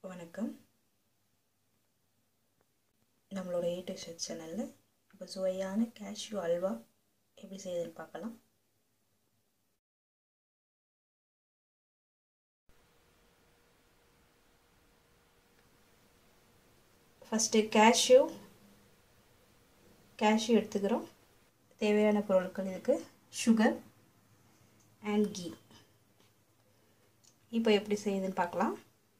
வணக்கம் நம்மளோட A to shed சேனலில் இப்போ சுவையான கேஷ்யூ அல்வா எப்படி செய்யுதுன்னு பார்க்கலாம் ஃபஸ்ட்டு கேஷ்யூ கேஷ்யூ எடுத்துக்கிறோம் தேவையான பொருட்கள் இதுக்கு சுகர் அண்ட் கீ இப்போ எப்படி செய்யுதுன்னு பார்க்கலாம்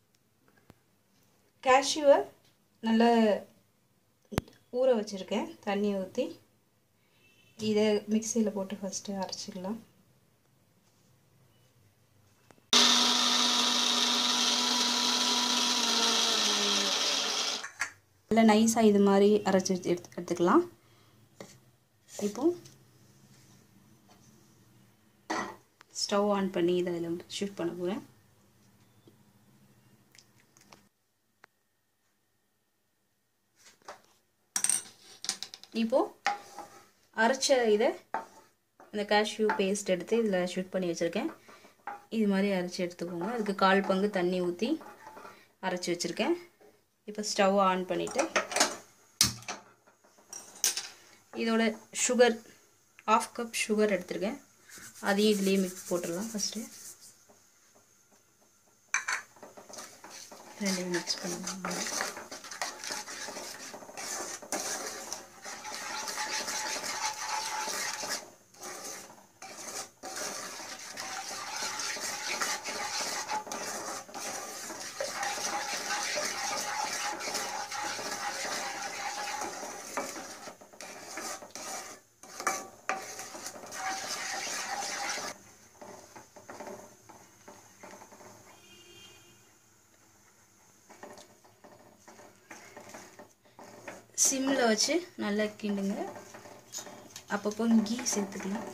கேஷ்யூவை நல்லா ஊற வச்சுருக்கேன் தண்ணி ஊற்றி இதை மிக்சியில் போட்டு ஃபஸ்ட்டு அரைச்சிக்கலாம் நல்லா நைஸாக இது மாதிரி அரைச்சி எடுத்து எடுத்துக்கலாம் இப்போ ஸ்டவ் ஆன் பண்ணி இதை அதில் ஷிஃப்ட் பண்ண போகிறேன் இப்போது அரைச்ச இதை இந்த கேஷ்யூ பேஸ்ட் எடுத்து இதில் ஷூட் பண்ணி வச்சுருக்கேன் இது மாதிரி அரைச்சி எடுத்துக்கோங்க அதுக்கு கால் பங்கு தண்ணி ஊற்றி அரைச்சி வச்சுருக்கேன் இப்போ ஸ்டவ் ஆன் பண்ணிவிட்டு இதோட சுகர் ஆஃப் கப் சுகர் எடுத்துருக்கேன் அதையும் இதுலேயே மிக்ஸ் போட்டுடலாம் ஃபஸ்ட்டு ரெண்டையும் மிக்ஸ் பண்ணுவோம் சிம்மில் வச்சு நல்லா கிண்டுங்க அப்பப்போ கீ சேர்த்துக்கலாம்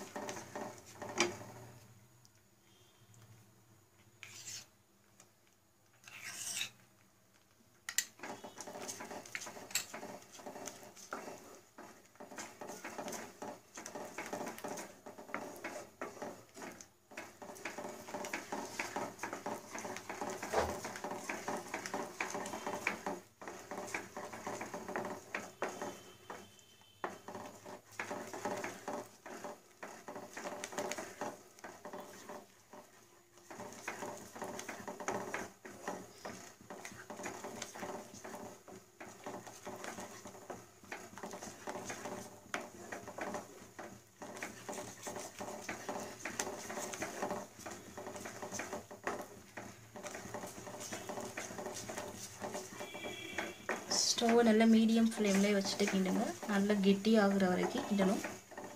ஸ்டவ்வை நல்லா மீடியம் ஃப்ளேம்லேயே வச்சுட்டு கிண்டுங்க நல்லா கெட்டி ஆகுற வரைக்கும் கிண்டணும்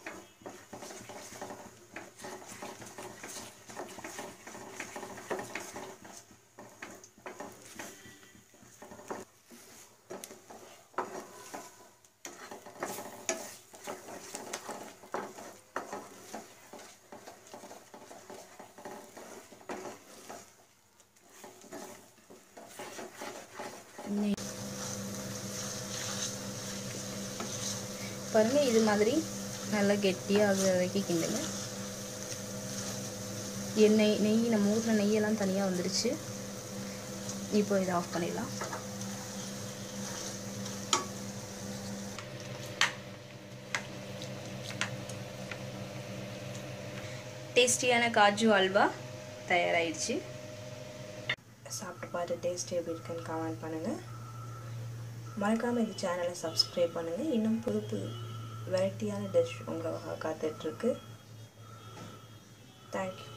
பாருங்கள் இது மாதிரி நல்லா கெட்டியாக ஆகுற வரைக்கும் கிண்டுங்க எண்ணெய் நெய் நம்ம ஊற்றின நெய்யெல்லாம் தனியாக வந்துடுச்சு இப்போ இதை ஆஃப் பண்ணிடலாம் டேஸ்டியான காஜு அல்வா தயாராகிடுச்சு சாப்பிட்டு பார்த்து டேஸ்ட் எப்படி இருக்குன்னு கமெண்ட் பண்ணுங்கள் மறக்காமல் இந்த சேனலை சப்ஸ்கிரைப் பண்ணுங்கள் இன்னும் புது புது வெரைட்டியான டிஷ் உங்களுக்காக காத்துட்ருக்கு தேங்க்யூ